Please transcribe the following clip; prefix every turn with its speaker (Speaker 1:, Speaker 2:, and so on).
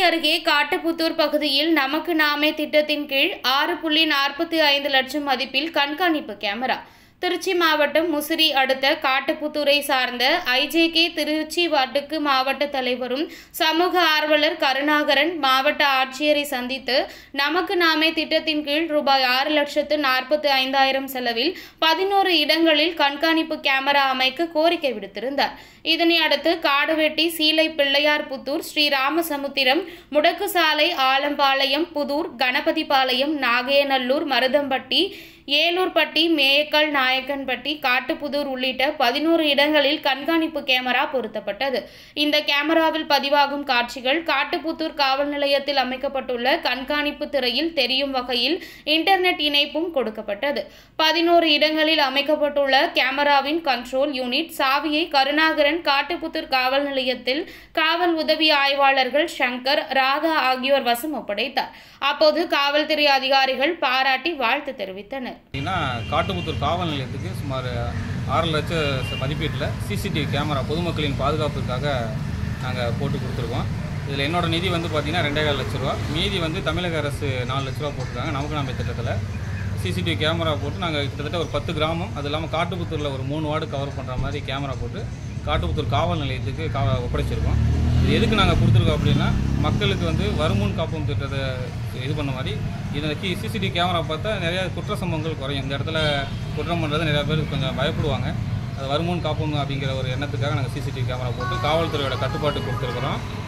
Speaker 1: அருகே காட்டுப்புத்தூர் பகுதியில் நமக்கு நாமே திட்டத்தின் கீழ் ஆறு புள்ளி நாற்பத்தி ஐந்து லட்சம் மதிப்பில் கண்காணிப்பு கேமரா திருச்சி மாவட்டம் முசிறி அடுத்த காட்டுப்புத்தூரை சார்ந்த ஐஜேகே திருச்சி வடக்கு மாவட்ட தலைவரும் சமூக ஆர்வலர் கருணாகரன் மாவட்ட ஆட்சியரை சந்தித்து நமக்கு நாமே திட்டத்தின் கீழ் ரூபாய் ஆறு லட்சத்து நாற்பத்தி ஐந்தாயிரம் செலவில் பதினோரு இடங்களில் கண்காணிப்பு கேமரா அமைக்க கோரிக்கை விடுத்திருந்தார் இதனை அடுத்து காடுவெட்டி சீலை பிள்ளையார் புத்தூர் ஸ்ரீ ராமசமுத்திரம் முடக்கு சாலை ஆலம்பாளையம் புதூர் கணபதிபாளையம் நாகையநல்லூர் மருதம்பட்டி ஏலூர்பட்டி மேயக்கல் நாயக்கன்பட்டி காட்டுப்புதூர் உள்ளிட்ட பதினோரு இடங்களில் கண்காணிப்பு கேமரா பொருத்தப்பட்டது இந்த கேமராவில் பதிவாகும் காட்சிகள் காட்டுப்புத்தூர் காவல் நிலையத்தில் அமைக்கப்பட்டுள்ள கண்காணிப்பு திரையில் தெரியும் வகையில் இன்டர்நெட் இணைப்பும் கொடுக்கப்பட்டது பதினோரு இடங்களில் அமைக்கப்பட்டுள்ள கேமராவின் கண்ட்ரோல் யூனிட் சாவியை கருணாகரன் காட்டுப்புத்தூர் காவல் நிலையத்தில் காவல் உதவி ஆய்வாளர்கள் சங்கர் ராதா ஆகியோர் வசம் ஒப்படைத்தார் அப்போது காவல்துறை அதிகாரிகள் பாராட்டி வாழ்த்து தெரிவித்தனர்
Speaker 2: பார்த்தீங்கன்னா காட்டுப்புத்தூர் காவல் நிலையத்துக்கு சுமார் ஆறு லட்சம் மதிப்பீட்டில் சிசிடிவி கேமரா பொதுமக்களின் பாதுகாப்புக்காக நாங்கள் போட்டு கொடுத்துருக்கோம் இதில் என்னோட நிதி வந்து பார்த்தீங்கன்னா ரெண்டே லட்ச ரூபா மீதி வந்து தமிழக அரசு நாலு லட்ச ரூபா போட்டிருக்காங்க நமக்கு நாம திட்டத்தில் சிசிடிவி கேமரா போட்டு நாங்கள் கிட்டத்தட்ட ஒரு பத்து கிராமம் அது இல்லாமல் காட்டுப்புத்தூரில் ஒரு மூணு வார்டு கவர் பண்ணுற மாதிரி கேமரா போட்டு காட்டுப்புத்தூர் காவல் நிலையத்துக்கு கா ஒப்படைச்சிருக்கோம் இது எதுக்கு நாங்கள் கொடுத்துருக்கோம் அப்படின்னா மக்களுக்கு வந்து வருமுன் காப்போம் திட்டத்தை இது பண்ண மாதிரி இதில் சிசிடிவி கேமரா பார்த்தா நிறையா குற்ற சம்பவங்கள் குறையும் இந்த இடத்துல குற்றம் பண்ணுறது நிறையா பேர் கொஞ்சம் பயப்படுவாங்க அது வருமுன் காப்போம் அப்படிங்கிற ஒரு எண்ணத்துக்காக நாங்கள் சிசிடிவி கேமரா போட்டு காவல்துறையோட கட்டுப்பாட்டு கொடுத்துருக்குறோம்